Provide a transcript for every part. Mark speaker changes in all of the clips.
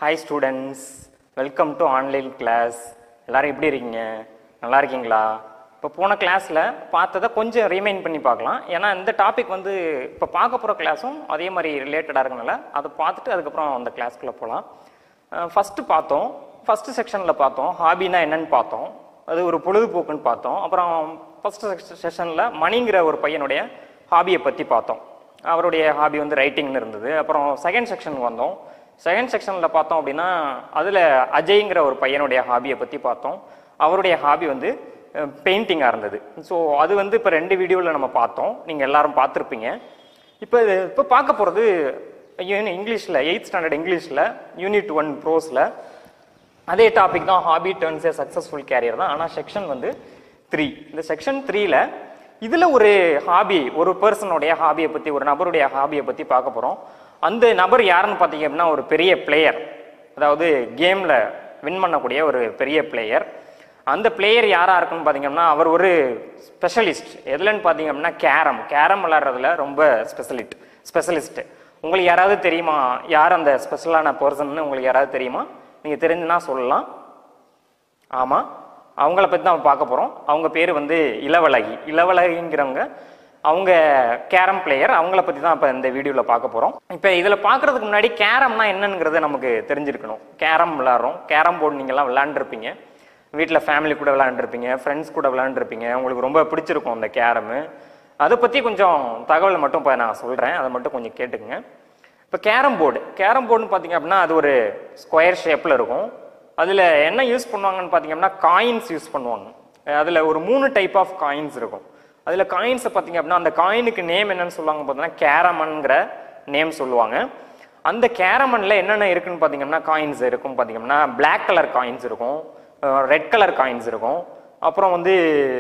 Speaker 1: Hi students welcome to online class எல்லாரும் எப்படி இருக்கீங்க நல்லா இருக்கீங்களா இப்போ போன கிளாஸில் பார்த்ததை கொஞ்சம் ரீமைண்ட் பண்ணி பார்க்கலாம் ஏன்னா இந்த டாபிக் வந்து இப்போ பார்க்க போகிற கிளாஸும் அதே மாதிரி ரிலேட்டடாக இருக்கனால அதை பார்த்துட்டு அதுக்கப்புறம் அந்த கிளாஸ்க்குள்ளே போகலாம் ஃபஸ்ட்டு பார்த்தோம் ஃபஸ்ட்டு செக்ஷனில் பார்த்தோம் ஹாபினா என்னன்னு பார்த்தோம் அது ஒரு பொழுதுபோக்குன்னு பார்த்தோம் அப்புறம் ஃபஸ்ட்டு செஷனில் மணிங்கிற ஒரு பையனுடைய ஹாபியை பற்றி பார்த்தோம் அவருடைய ஹாபி வந்து ரைட்டிங்னு இருந்தது அப்புறம் செகண்ட் செக்ஷனுக்கு வந்தோம் செகண்ட் செக்ஷனில் பார்த்தோம் அப்படின்னா அதில் அஜய்ங்கிற ஒரு பையனுடைய ஹாபியை பற்றி பார்த்தோம் அவருடைய ஹாபி வந்து பெயிண்டிங்காக இருந்தது ஸோ அது வந்து இப்போ ரெண்டு வீடியோவில் நம்ம பார்த்தோம் நீங்கள் எல்லாரும் பார்த்துருப்பீங்க இப்போ இப்போ பார்க்க போகிறது இங்கிலீஷில் எயித் ஸ்டாண்டர்ட் இங்கிலீஷில் யூனிட் ஒன் ப்ரோஸில் அதே டாபிக் தான் hobby turns a successful career தான் ஆனால் செக்ஷன் வந்து த்ரீ இந்த செக்ஷன் த்ரீல இதில் ஒரு ஹாபி ஒரு பர்சனுடைய ஹாபியை பற்றி ஒரு நபருடைய ஹாபியை பற்றி பார்க்க போகிறோம் அந்த நபர் யாருன்னு பார்த்தீங்க அப்படின்னா ஒரு பெரிய பிளேயர் அதாவது கேமில் வின் பண்ணக்கூடிய ஒரு பெரிய பிளேயர் அந்த பிளேயர் யாராக இருக்குன்னு பார்த்தீங்கன்னா அவர் ஒரு ஸ்பெஷலிஸ்ட் எதுலன்னு பார்த்தீங்க அப்படின்னா கேரம் கேரம் விளாட்றதுல ரொம்ப ஸ்பெஷலிட் ஸ்பெஷலிஸ்ட் உங்களுக்கு யாராவது தெரியுமா யார் அந்த ஸ்பெஷலான பர்சன்னு உங்களுக்கு யாராவது தெரியுமா நீங்கள் தெரிஞ்சுன்னா சொல்லலாம் ஆமாம் அவங்கள பற்றி தான் பார்க்க போகிறோம் அவங்க பேர் வந்து இளவழகி இளவழகிங்கிறவங்க அவங்க கேரம் பிளேயர் அவங்கள பற்றி தான் இப்போ இந்த வீடியோவில் பார்க்க போகிறோம் இப்போ இதில் பார்க்குறதுக்கு முன்னாடி கேரம்னா என்னங்கிறத நமக்கு தெரிஞ்சிருக்கணும் கேரம் விளாட்றோம் கேரம் போர்டு நீங்கள்லாம் விளாண்டுருப்பீங்க வீட்டில் ஃபேமிலி கூட விளாண்டுருப்பீங்க ஃப்ரெண்ட்ஸ் கூட விளாண்டுருப்பீங்க உங்களுக்கு ரொம்ப பிடிச்சிருக்கும் அந்த கேரமு அதை பற்றி கொஞ்சம் தகவல் மட்டும் இப்போ நான் சொல்கிறேன் அதை மட்டும் கொஞ்சம் கேட்டுக்குங்க இப்போ கேரம் போர்டு கேரம் போர்டுன்னு பார்த்தீங்க அப்படின்னா அது ஒரு ஸ்கொயர் ஷேப்பில் இருக்கும் அதில் என்ன யூஸ் பண்ணுவாங்கன்னு பார்த்தீங்கன்னா காயின்ஸ் யூஸ் பண்ணுவாங்க அதில் ஒரு மூணு டைப் ஆஃப் காயின்ஸ் இருக்கும் அதில் காயின்ஸை பார்த்தீங்க அப்படின்னா அந்த காயினுக்கு நேம் என்னன்னு சொல்லுவாங்க பார்த்தீங்கன்னா கேரமன்ங்கிற நேம் சொல்லுவாங்க அந்த கேரமனில் என்னென்ன இருக்குன்னு பார்த்தீங்கன்னா காயின்ஸ் இருக்கும் பார்த்தீங்கன்னா பிளாக் கலர் காயின்ஸ் இருக்கும் ரெட் கலர் காயின்ஸ் இருக்கும் அப்புறம் வந்து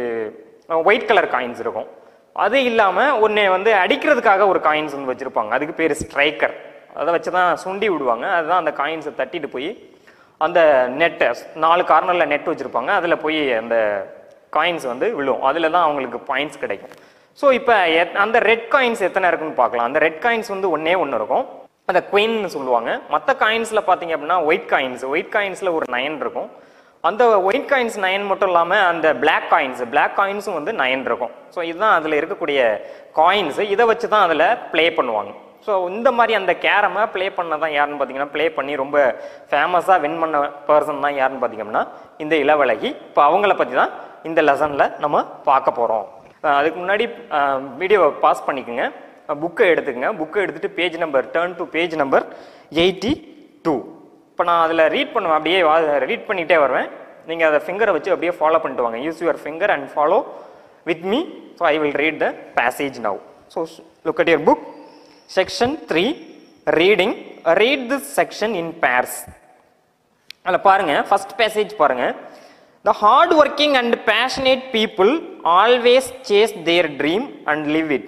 Speaker 1: ஒயிட் கலர் காயின்ஸ் இருக்கும் அது இல்லாமல் ஒன்று வந்து அடிக்கிறதுக்காக ஒரு காயின்ஸ் வந்து வச்சுருப்பாங்க அதுக்கு பேர் ஸ்ட்ரைக்கர் அதை வச்சு தான் சுண்டி விடுவாங்க அதுதான் அந்த காயின்ஸை தட்டிட்டு போய் அந்த நெட்டை நாலு கார்னரில் நெட் வச்சுருப்பாங்க அதில் போய் அந்த காயின்ஸ் வந்து விழும் அதில் தான் அவங்களுக்கு பாயிண்ட்ஸ் கிடைக்கும் ஸோ இப்போ அந்த ரெட் காயின்ஸ் எத்தனை இருக்குன்னு பார்க்கலாம் அந்த ரெட் காயின்ஸ் வந்து ஒன்றே ஒன்று இருக்கும் அந்த குயின்னு சொல்லுவாங்க மற்ற காயின்ஸில் பார்த்தீங்க அப்படின்னா ஒயிட் காயின்ஸ் ஒயிட் காயின்ஸில் ஒரு நயன் இருக்கும் அந்த ஒயிட் காயின்ஸ் நயன் மட்டும் இல்லாமல் அந்த பிளாக் காயின்ஸ் பிளாக் காயின்ஸும் வந்து நயன் இருக்கும் ஸோ இதுதான் அதில் இருக்கக்கூடிய காயின்ஸ் இதை வச்சு தான் அதில் ப்ளே பண்ணுவாங்க ஸோ இந்த மாதிரி அந்த கேரமை ப்ளே பண்ண தான் யாருன்னு பார்த்தீங்கன்னா ப்ளே பண்ணி ரொம்ப ஃபேமஸாக வின் பண்ண பர்சன் தான் யாருன்னு பார்த்தீங்கன்னா இந்த இளவழகி இப்போ அவங்கள பற்றி தான் இந்த லெசனில் நம்ம பார்க்க போகிறோம் அதுக்கு முன்னாடி வீடியோவை பாஸ் பண்ணிக்கோங்க புக்கை எடுத்துக்கங்க புக்கை எடுத்துகிட்டு page number turn to page number eighty two இப்போ நான் அதில் ரீட் பண்ணுவேன் அப்படியே ரீட் பண்ணிகிட்டே வருவேன் நீங்கள் அதை ஃபிங்கரை வச்சு அப்படியே ஃபாலோ பண்ணிட்டு வாங்க use your finger and follow with me so I will read the passage now so look at your book section three reading read this section in pairs அதில் பாருங்கள் ஃபஸ்ட் பேசேஜ் பாருங்கள் the hard working and passionate people always chase their dream and live it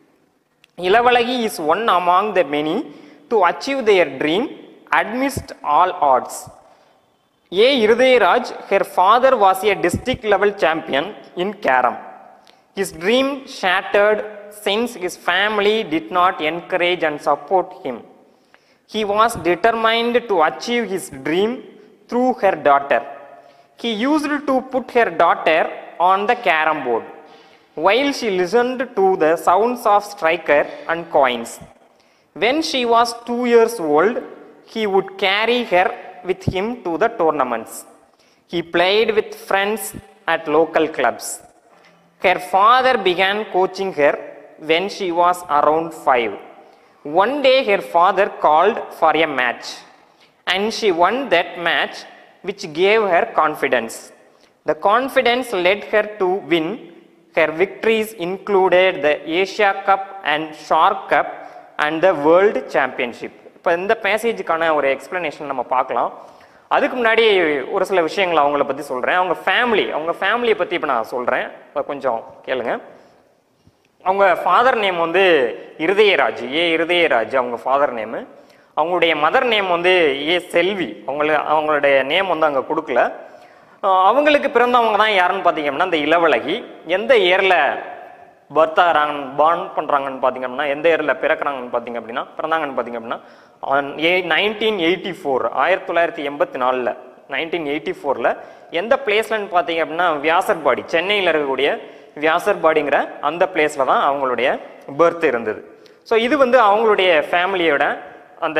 Speaker 1: Ilavazhagi is one among the many to achieve their dream amidst all odds. A. Irudayaraj, her father was a district level champion in Carom. His dream shattered since his family did not encourage and support him. He was determined to achieve his dream through her daughter. He used to put her daughter on the carom board while she listened to the sounds of striker and coins. When she was two years old, he would carry her with him to the tournaments. He played with friends at local clubs. Her father began coaching her when she was around five. One day, her father called for a match, and she won that match, which gave her confidence. The confidence led her to win. Her victories included the Asia Cup and Shark Cup and the World Championship. இப்போ இந்த பேசேஜுக்கான ஒரு explanation நம்ம பார்க்கலாம் அதுக்கு முன்னாடி ஒரு சில விஷயங்களை அவங்கள பற்றி சொல்கிறேன் அவங்க ஃபேமிலி அவங்க ஃபேமிலியை பற்றி இப்போ நான் சொல்கிறேன் கொஞ்சம் கேளுங்க அவங்க ஃபாதர் நேம் வந்து இருதயராஜ் ஏ இருதயராஜ் அவங்க ஃபாதர் நேமு அவங்களுடைய மதர் நேம் வந்து ஏ செல்வி அவங்கள அவங்களுடைய நேம் வந்து அங்கே கொடுக்கல அவங்களுக்கு பிறந்தவங்க தான் யாருன்னு பார்த்தீங்கன்னா இந்த இளவழகி எந்த இயரில் பர்த் ஆகிறாங்க பார்ன் பண்ணுறாங்கன்னு பார்த்தீங்க அப்படின்னா எந்த இயரில் பிறக்கிறாங்கன்னு பார்த்தீங்க அப்படின்னா பிறந்தாங்கன்னு பார்த்தீங்க அப்படின்னா நைன்டீன் எயிட்டி ஃபோர் ஆயிரத்தி தொள்ளாயிரத்தி எண்பத்தி நாலில் நைன்டீன் எயிட்டி ஃபோரில் எந்த பிளேஸ்லன்னு பார்த்தீங்க அப்படின்னா வியாசர்பாடி சென்னையில் இருக்கக்கூடிய வியாசர்பாடிங்கிற அந்த பிளேஸில் தான் அவங்களுடைய பர்த் இருந்தது ஸோ இது வந்து அவங்களுடைய ஃபேமிலியோட அந்த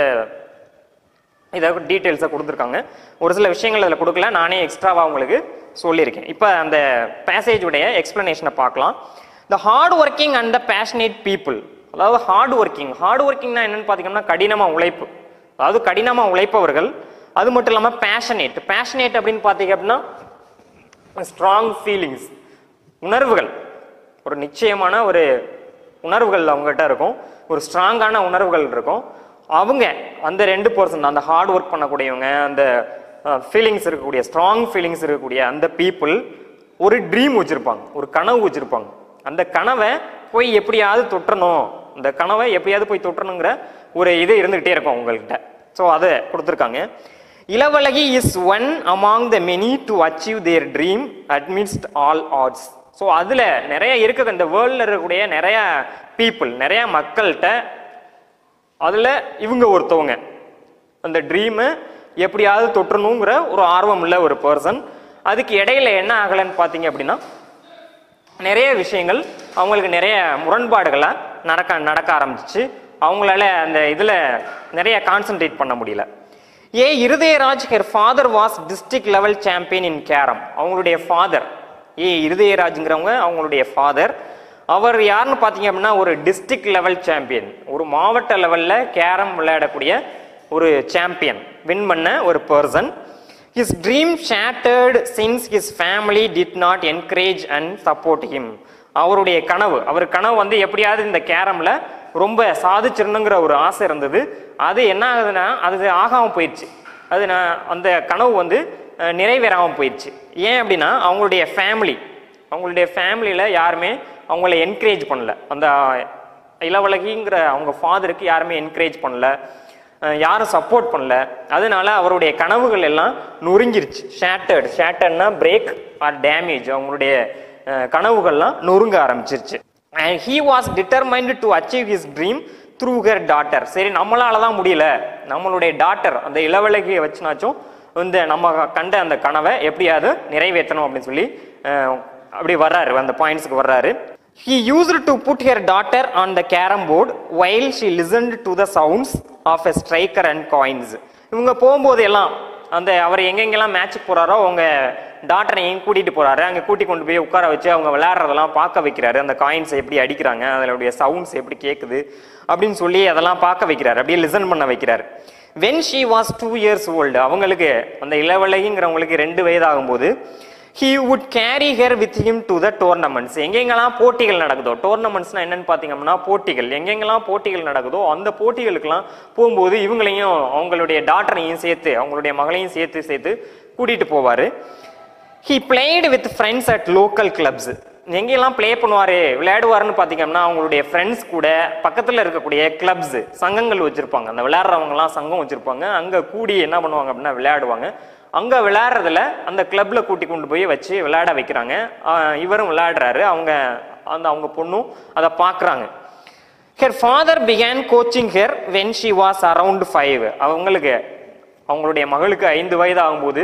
Speaker 1: இதை டீட்டெயில்ஸை கொடுத்துருக்காங்க ஒரு சில விஷயங்கள் அதில் கொடுக்கல நானே எக்ஸ்ட்ராவாக உங்களுக்கு சொல்லியிருக்கேன் இப்போ அந்த பேசேஜுடைய எக்ஸ்ப்ளனேஷனை பார்க்கலாம் the hard working and the passionate people அதாவது ஹார்ட் ஒர்க்கிங் ஹார்ட் ஒர்க்கிங்னா என்னன்னு பார்த்தீங்கன்னா கடினமாக உழைப்பு அதாவது கடினமாக உழைப்பவர்கள் அது மட்டும் இல்லாமல் பேஷனேட் பேஷனேட் அப்படின்னு பார்த்தீங்க அப்படின்னா ஸ்ட்ராங் ஃபீலிங்ஸ் உணர்வுகள் ஒரு நிச்சயமான ஒரு உணர்வுகள் அவங்ககிட்ட இருக்கும் ஒரு ஸ்ட்ராங்கான உணர்வுகள் இருக்கும் அவங்க அந்த ரெண்டு பர்சன் அந்த ஹார்ட் ஒர்க் பண்ணக்கூடியவங்க அந்த ஃபீலிங்ஸ் இருக்கக்கூடிய ஸ்ட்ராங் ஃபீலிங்ஸ் இருக்கக்கூடிய அந்த பீப்புள் ஒரு ட்ரீம் வச்சுருப்பாங்க ஒரு கனவு வச்சுருப்பாங்க அந்த கனவை போய் எப்படியாவது தொட்டணும் இந்த கனவை எப்படியாவது போய் தொட்டணுங்கிற ஒரு இது இருந்துகிட்டே இருக்கும் உங்கள்கிட்ட ஸோ அதை கொடுத்துருக்காங்க Ilavazhagi is one among the many to achieve their dream amidst all odds so அதில் நிறைய இருக்குது இந்த வேர்ல்டில் இருக்கக்கூடிய நிறைய பீப்புள் நிறைய மக்கள்கிட்ட அதில் இவங்க ஒருத்தவங்க அந்த ட்ரீமை எப்படியாவது தொற்றணுங்கிற ஒரு ஆர்வம் உள்ள ஒரு பர்சன் அதுக்கு இடையில என்ன ஆகலைன்னு பார்த்தீங்க அப்படின்னா நிறைய விஷயங்கள் அவங்களுக்கு நிறைய முரண்பாடுகளாக நடக்க நடக்க ஆரம்பிச்சிச்சு அவங்களால அந்த இதில் நிறைய கான்சென்ட்ரேட் பண்ண முடியல A Irudayaraj her father was district level champion in carrom அவங்களுடைய ஃபாதர் ஏ இருதயராஜ்ங்கிறவங்க அவங்களுடைய ஃபாதர் அவர் யாருன்னு பார்த்தீங்க அப்படின்னா ஒரு டிஸ்ட்ரிக்ட் லெவல் சாம்பியன் ஒரு மாவட்ட லெவலில் கேரம் விளையாடக்கூடிய ஒரு சாம்பியன் வின் பண்ண ஒரு person his dream shattered since his family did not encourage and support him அவருடைய கனவு அவர் கனவு வந்து எப்படியாவது இந்த கேரமில் ரொம்ப சாதிச்சிடணுங்கிற ஒரு ஆசை இருந்தது அது என்ன ஆகுதுன்னா அது ஆகாமல் போயிடுச்சு அது நான் அந்த கனவு வந்து அஹ், நிறைவேறாமல் போயிடுச்சு ஏன் அப்படின்னா அவங்களுடைய ஃபேமிலி அவங்களுடைய ஃபேமிலியில் யாருமே அவங்கள என்கரேஜ் பண்ணல அந்த இளவழகிங்கிற அவங்க ஃபாதருக்கு யாருமே என்கரேஜ் பண்ணல அஹ் யாரும் சப்போர்ட் பண்ணல அதனால அவருடைய கனவுகள் எல்லாம் நொறுங்கிருச்சு ஷேட்டர்டு ஷேட்டர்னா பிரேக் ஆர் டேமேஜ் அவங்களுடைய அஹ், கனவுகள்லாம் நொறுங்க ஆரம்பிச்சிருச்சு and he was determined to achieve his dream through her daughter சரி நம்மளால தான் முடியல நம்மளுடைய டாட்டர் அந்த இளவழகியை வச்சுனாச்சும் இந்த நம்ம கண்ட அந்த கனவை எப்படியாவது நிறைவேற்றணும் அப்படின்னு சொல்லி அஹ், அப்படி வர்றாரு அந்த பாயிண்ட்ஸ்க்கு வர்றாரு He used to put her daughter on the carom board while she listened to the sounds of a striker and coins. இவங்க போகும்போது எல்லாம் அந்த அவர் எங்கெங்கெல்லாம் மேட்ச்சுக்கு போறாரோ அவங்க டாக்டரை எங்க கூட்டிட்டு போறாரு அங்க கூட்டி கொண்டு போய் உட்கார வச்சு அவங்க விளையாடுறதெல்லாம் பார்க்க வைக்கிறாரு அந்த காயின்ஸ் எப்படி அடிக்கிறாங்க அதனுடைய சவுண்ட்ஸ் எப்படி கேட்குது அப்படின்னு சொல்லி அதெல்லாம் பார்க்க வைக்கிறாரு அப்படியே லிசன் பண்ண வைக்கிறாரு when she was two years old அவங்களுக்கு அந்த இளவழகிங்கிறவங்களுக்கு ரெண்டு வயதாகும்போது he would carry her with him to the tournaments எங்கெங்கெல்லாம் போட்டிகள் நடக்குதோ டோர்னமெண்ட்ஸ்னா என்னன்னு பார்த்தீங்கன்னா போட்டிகள் எங்கெங்கெல்லாம் போட்டிகள் நடக்குதோ அந்த போட்டிகளுக்கெல்லாம் போகும்போது இவங்களையும் அவங்களுடைய டாட்டரையும் சேர்த்து அவங்களுடைய மகளையும் சேர்த்து சேர்த்து கூட்டிட்டு போவார் he played with friends at local clubs எங்கெல்லாம் ப்ளே பண்ணுவார் விளையாடுவாருன்னு பார்த்தீங்கன்னா அவங்களுடைய ஃப்ரெண்ட்ஸ் கூட பக்கத்தில் இருக்கக்கூடிய கிளப்ஸ் சங்கங்கள் வச்சுருப்பாங்க அந்த விளையாடுறவங்கலாம் சங்கம் வச்சுருப்பாங்க அங்கே கூடி என்ன பண்ணுவாங்க அப்படின்னா விளையாடுவாங்க அங்கே விளையாடுறதுல அந்த கிளப்பில் கூட்டி கொண்டு போய் வச்சு விளையாட வைக்கிறாங்க ஆஹ் இவரும் விளையாடுறாரு அவங்க அந்த அவங்க பொண்ணும் அதை பார்க்குறாங்க her father began coaching her when she was around five அவங்களுக்கு அவங்களுடைய மகளுக்கு ஐந்து வயது ஆகும்போது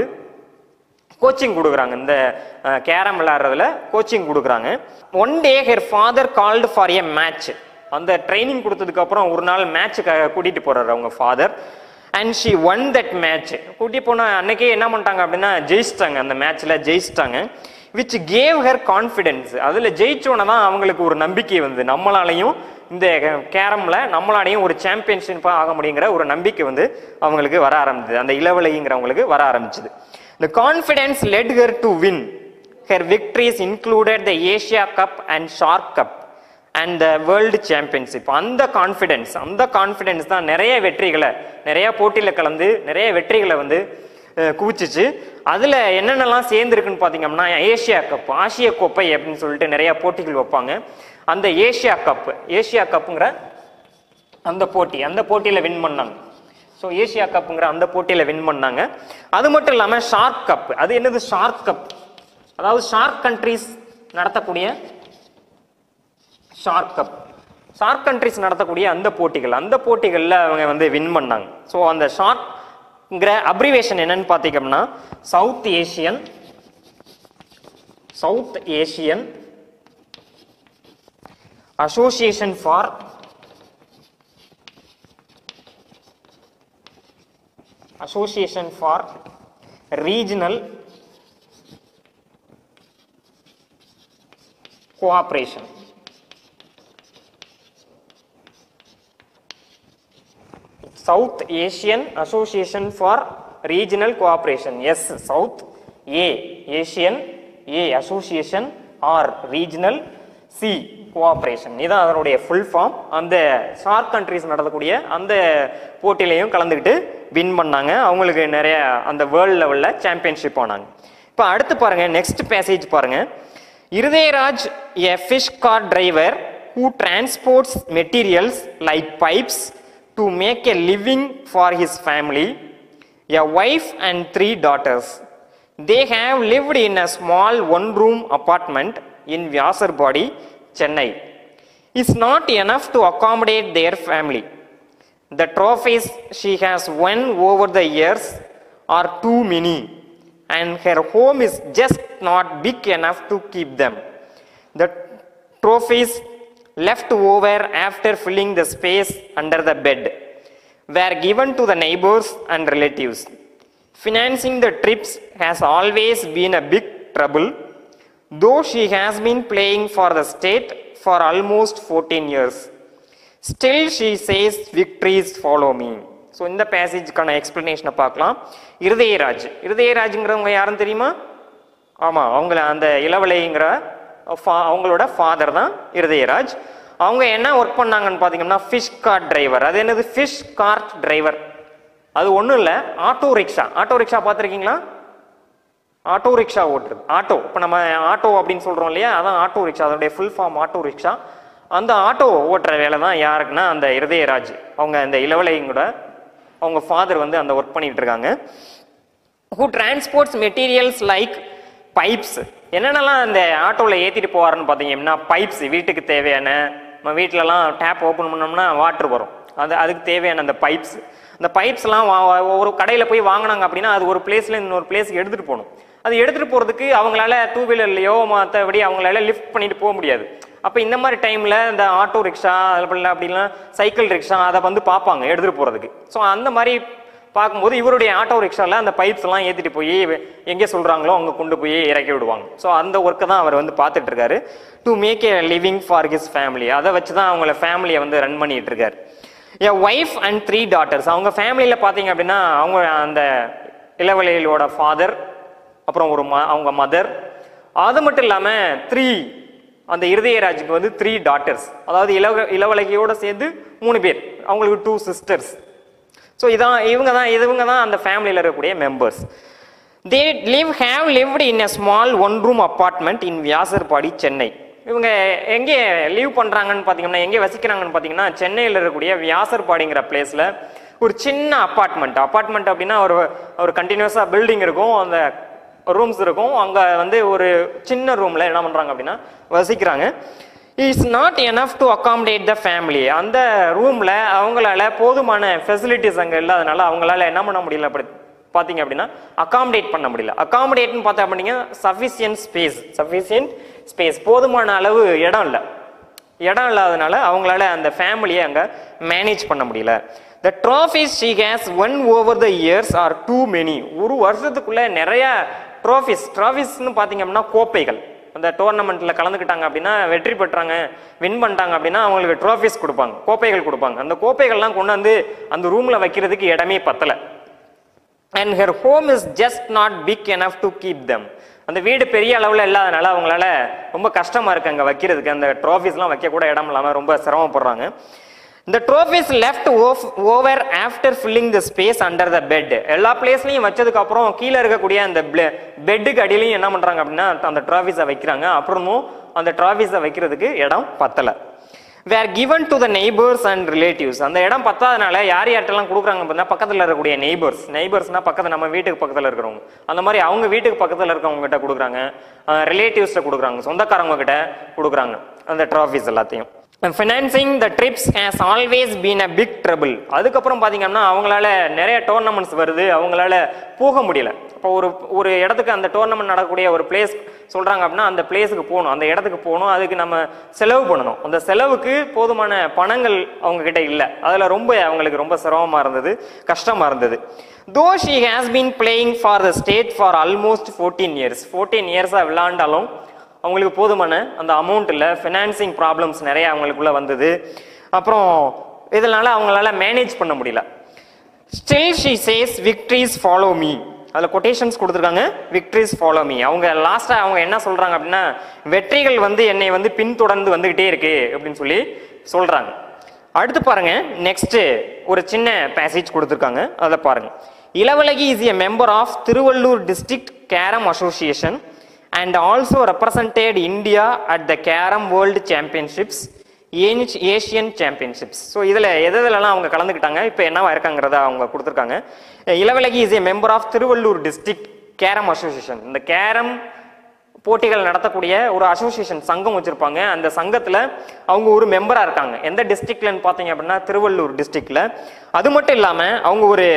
Speaker 1: கோச்சிங் கொடுக்குறாங்க இந்த கேரம் விளையாடுறதுல கோச்சிங் கொடுக்குறாங்க one day her father called for a match அந்த ட்ரைனிங் கொடுத்ததுக்கு அப்புறம் ஒரு நாள் மேட்ச்சுக்கு கூட்டிட்டு போறாரு அவங்க father and she won that match கூட்டி போன அன்னைக்கே என்ன பண்ணிட்டாங்க அப்படின்னா ஜெயிச்சிட்டாங்க அந்த மேட்ச்ல ஜெயிச்சிட்டாங்க விச் கேவ் ஹர் கான்ஃபிடென்ஸ் அதில் ஜெயிச்சோன்னே தான் அவங்களுக்கு ஒரு நம்பிக்கை வந்து நம்மளாலையும் இந்த கேரம்ல நம்மளாலையும் ஒரு சாம்பியன்ஷிப்பாக ஆக முடியுங்கிற ஒரு நம்பிக்கை வந்து அவங்களுக்கு வர ஆரம்பிச்சது அந்த இளவலைங்கிறவங்களுக்கு வர ஆரம்பிச்சது The confidence led her to win. Her victories included the Asia Cup and Shark Cup and the World Championship. அந்த கான்ஃபிடென்ஸ் அந்த கான்ஃபிடென்ஸ் தான் நிறைய வெற்றிகளை நிறைய போட்டியில் கலந்து நிறைய வெற்றிகளை வந்து அஹ், குவிச்சிச்சு அதில் என்னென்னலாம் சேர்ந்துருக்குன்னு பார்த்தீங்கன்னா ஏஷியா கப் ஆசிய கோப்பை அப்படின்னு சொல்லிட்டு நிறைய போட்டிகள் வைப்பாங்க அந்த ஏஷியா கப் ஏஷியா கப்புங்கிற அந்த போட்டி அந்த போட்டியில் வின் பண்ணாங்க ஸோ ஏஷியா கப்புங்கிற அந்த போட்டியில் வின் பண்ணாங்க அது மட்டும் இல்லாமல் ஷார்க் கப் அது என்னது ஷார்க் கப் அதாவது ஷார்க் கண்ட்ரீஸ் நடத்தக்கூடிய ஷார்க் கப் ஷார்க் கண்ட்ரிஸ் நடத்தக்கூடிய அந்த போட்டிகள் அந்த போட்டிகளில் அவங்க வந்து வின் பண்ணாங்க ஸோ அந்த ஷார்க்ங்கிற அப்ரிவேஷன் என்னன்னு பார்த்தீங்கன்னா South Asian South Asian Association for Association for Regional Cooperation South Asian Association for Regional Cooperation S South A Asian A Association R Regional C Cooperation இதான் அதனுடைய ஃபுல் ஃபார்ம் அந்த SAARC countries நடத்தக்கூடிய அந்த போட்டியிலையும் கலந்துக்கிட்டு win பண்ணாங்க அவங்களுக்கு நிறைய அந்த வேர்ல்ட் லெவலில் சாம்பியன்ஷிப் ஆனாங்க இப்போ அடுத்து பாருங்க நெக்ஸ்ட் பேசேஜ் பாருங்க Irudayaraj a fish car driver who transports materials like pipes to make a living for his family a wife and three daughters. They have lived in a small one room apartment in Vyasarbadi, Chennai. It's not enough to accommodate their family. The trophies she has won over the years are too many, and her home is just not big enough to keep them. The trophies left over after filling the space under the bed were given to the neighbors and relatives. Financing the trips has always been a big trouble, though she has been playing for the state for almost 14 years. Still, she says victories follow me. So இந்த பேசேஜுக்கான எக்ஸ்பிளனேஷனை பார்க்கலாம் இருதயராஜ் இருதயராஜுங்கிறவங்க யாருன்னு தெரியுமா ஆமாம் அவங்கள அந்த இளவலைங்கிற fa- அவங்களோட father தான் இருதயராஜ் அவங்க என்ன ஒர்க் பண்ணாங்கன்னு பார்த்தீங்கன்னா ஃபிஷ் கார்ட் டிரைவர் அது என்னது ஃபிஷ் கார்ட் டிரைவர் அது ஒன்றும் இல்லை ஆட்டோ ரிக்ஷா ஆட்டோ ரிக்ஷா பார்த்துருக்கீங்களா ஆட்டோ ரிக்ஷா ஓட்டுறது ஆட்டோ இப்போ நம்ம ஆட்டோ அப்படின்னு சொல்கிறோம் இல்லையா அதான் ஆட்டோ ரிக்ஷா அதோடைய ஃபுல் ஃபார்ம் ஆட்டோ ரிக்ஷா அந்த ஆட்டோ ஓட்டுற வேலை தான் யாருக்குன்னா அந்த இருதயராஜ் அவங்க அந்த இளவலையும் கூட அவங்க ஃபாதர் வந்து அந்த ஒர்க் பண்ணிட்டு இருக்காங்க who transports materials like pipes என்னென்னலாம் அந்த ஆட்டோவில் ஏற்றிட்டு போவாருன்னு பார்த்தீங்கன்னா பைப்ஸ் வீட்டுக்கு தேவையான நம்ம வீட்டிலலாம் டேப் ஓப்பன் பண்ணோம்னா வாட்டர் வரும் அது அதுக்கு தேவையான அந்த பைப்ஸ் அந்த பைப்ஸ்லாம் ஒரு கடையில் போய் வாங்கினாங்க அப்படின்னா அது ஒரு பிளேஸ்ல இன்னொரு பிளேஸ்க்கு எடுத்துகிட்டு போகணும் அது எடுத்துகிட்டு போகிறதுக்கு அவங்களால டூ வீலர்லையோ மற்றபடி அவங்களால லிஃப்ட் பண்ணிட்டு போக முடியாது அப்போ இந்த மாதிரி டைமில் இந்த ஆட்டோ ரிக்ஷா அதில் அப்படிலாம் சைக்கிள் ரிக்ஷா அதை வந்து பார்ப்பாங்க எடுத்துகிட்டு போகிறதுக்கு ஸோ அந்த மாதிரி பார்க்கும்போது இவருடைய ஆட்டோ ரிக்ஷாவில் அந்த பைப்ஸ் எல்லாம் ஏற்றிட்டு போய் எங்கே சொல்கிறாங்களோ அங்கே கொண்டு போய் இறக்கி விடுவாங்க ஸோ அந்த ஒர்க்கை தான் அவர் வந்து பார்த்துட்டு இருக்காரு to make a living for his family அதை வச்சு தான் அவங்கள ஃபேமிலியை வந்து ரன் பண்ணிட்டு இருக்காரு a wife and three daughters அவங்க ஃபேமிலியில் பார்த்தீங்க அப்படின்னா அவங்க அந்த இளவலையிலோட ஃபாதர் அப்புறம் ஒரு ம அவங்க மதர் அது மட்டும் இல்லாமல் த்ரீ அந்த இருதயராஜுக்கு வந்து த்ரீ டாட்டர்ஸ் அதாவது இளவ இளவலகையோட சேர்ந்து மூணு பேர் அவங்களுக்கு டூ சிஸ்டர்ஸ் ஸோ இதான் இவங்க தான் இவங்க தான் அந்த ஃபேமிலியில் இருக்கக்கூடிய members they live have lived in a small one room apartment in Vyasarpadi Chennai இவங்க எங்கே லீவ் பண்ணுறாங்கன்னு பார்த்தீங்கன்னா எங்கே வசிக்கிறாங்கன்னு பார்த்தீங்கன்னா சென்னையில் இருக்கக்கூடிய வியாசர்பாடிங்கிற பிளேஸில் ஒரு சின்ன அப்பார்ட்மெண்ட் அப்பார்ட்மெண்ட் அப்படின்னா ஒரு ஒரு கண்டினியூஸாக பில்டிங் இருக்கும் அந்த ரூம்ஸ் இருக்கும் அங்கே வந்து ஒரு சின்ன ரூமில் என்ன பண்ணுறாங்க அப்படின்னா வசிக்கிறாங்க it's not enough to accommodate the family அந்த ரூமில் அவங்களால போதுமான ஃபெசிலிட்டிஸ் அங்கே இல்லாதனால அவங்களால என்ன பண்ண முடியல அப்படி பார்த்தீங்க அப்படின்னா அகாமடேட் பண்ண முடியல அகாமடேட்னு பார்த்தா அப்படிங்க சஃபிஷியன்ட் ஸ்பேஸ் சஃபிஷியன்ட் ஸ்பேஸ் போதுமான அளவு இடம் இல்லை இடம் இல்லாதனால அவங்களால அந்த ஃபேமிலியை அங்கே மேனேஜ் பண்ண முடியல the trophies she has won over the years are too many ஒரு வருஷத்துக்குள்ள நிறைய ட்ராஃபிஸ் ட்ராஃபிஸ்னு பார்த்தீங்க அப்படின்னா கோப்பைகள் அந்த டோர்னமெண்ட்ல கலந்துக்கிட்டாங்க அப்படின்னா வெற்றி பெற்றாங்க வின் பண்ணிட்டாங்க அப்படின்னா அவங்களுக்கு ட்ராஃபிஸ் கொடுப்பாங்க கோப்பைகள் கொடுப்பாங்க அந்த கோப்பைகள்லாம் கொண்டு வந்து அந்த ரூம்ல வைக்கிறதுக்கு இடமே பத்தல and her home is just not big enough to keep them அந்த வீடு பெரிய அளவில் இல்லாதனால அவங்களால ரொம்ப கஷ்டமா இருக்கு அங்கே வைக்கிறதுக்கு அந்த ட்ராஃபிஸ்லாம் வைக்க கூட இடம் இல்லாமல் ரொம்ப சிரமப்படுறாங்க இந்த trophies left over after filling the space under the bed எல்லா பிளேஸ்லையும் வச்சதுக்கு அப்புறம் கீழே இருக்கக்கூடிய அந்த பெட்டுக்கு அடியிலையும் என்ன பண்றாங்க அப்படின்னா அந்த ட்ராஃபிஸை வைக்கிறாங்க அப்புறமும் அந்த ட்ராஃபிஸை வைக்கிறதுக்கு இடம் பத்தலை were given to the neighbours and relatives அந்த இடம் பத்தாதனால யார் யார்ட்டெல்லாம் கொடுக்குறாங்க அப்படின்னா பக்கத்தில் இருக்கக்கூடிய நெய்பர்ஸ் நெய்பர்ஸ்னா பக்கத்தில் நம்ம வீட்டுக்கு பக்கத்தில் இருக்கிறவங்க அந்த மாதிரி அவங்க வீட்டுக்கு பக்கத்தில் இருக்கவங்க கிட்ட கொடுக்குறாங்க ரிலேட்டிவ்ஸ்ட கொடுக்குறாங்க சொந்தக்காரங்க கிட்ட கொடுக்குறாங்க அந்த ட்ராஃபிஸ் எல்லாத்தையும் financing the trips has always been a big trouble அதுக்கப்புறம் பார்த்தீங்கன்னா அவங்களால நிறைய டோர்னமெண்ட்ஸ் வருது அவங்களால போக முடியல இப்போ ஒரு ஒரு இடத்துக்கு அந்த டோர்னமெண்ட் நடக்கக்கூடிய ஒரு பிளேஸ் சொல்கிறாங்க அப்படின்னா அந்த பிளேஸுக்கு போகணும் அந்த இடத்துக்கு போகணும் அதுக்கு நம்ம செலவு பண்ணணும் அந்த செலவுக்கு போதுமான பணங்கள் அவங்க கிட்ட இல்லை அதில் ரொம்ப அவங்களுக்கு ரொம்ப சிரமமாக இருந்தது கஷ்டமாக இருந்தது though she has been playing for the state for almost fourteen years fourteen இயர்ஸாக விளாண்டாலும் அவங்களுக்கு போதுமான அந்த அமௌண்ட் இல்லை ஃபினான்சிங் ப்ராப்ளம்ஸ் நிறைய அவங்களுக்குள்ள வந்தது அப்புறம் இதனால அவங்களால மேனேஜ் பண்ண முடியல still she says victories follow me அதில் கொட்டேஷன்ஸ் கொடுத்துருக்காங்க விக்ட்ரிஸ் ஃபாலோ மீ அவங்க லாஸ்ட்டாக அவங்க என்ன சொல்கிறாங்க அப்படின்னா வெற்றிகள் வந்து என்னை வந்து பின்தொடர்ந்து வந்துக்கிட்டே இருக்கு அப்படின்னு சொல்லி சொல்கிறாங்க அடுத்து பாருங்க நெக்ஸ்ட் ஒரு சின்ன பேசேஜ் கொடுத்துருக்காங்க அதை பாருங்க Ilavazhagi is a member of Tiruvallur district carrom association and also represented India at the carrom world championships Asian championships so இதில் எது எதுலலாம் அவங்க கலந்துக்கிட்டாங்க இப்போ என்னவா இருக்காங்கிறத அவங்க கொடுத்துருக்காங்க Ilavazhagi is a member of Tiruvallur district carrom association இந்த கேரம் போட்டிகள் நடத்தக்கூடிய ஒரு அசோசியேஷன் சங்கம் வச்சிருப்பாங்க அந்த சங்கத்தில் அவங்க ஒரு மெம்பராக இருக்காங்க எந்த டிஸ்ட்ரிக்ட்லன்னு பார்த்தீங்க அப்படின்னா திருவள்ளூர் டிஸ்ட்ரிக்ட்ல அது மட்டும் இல்லாமல் அவங்க ஒரு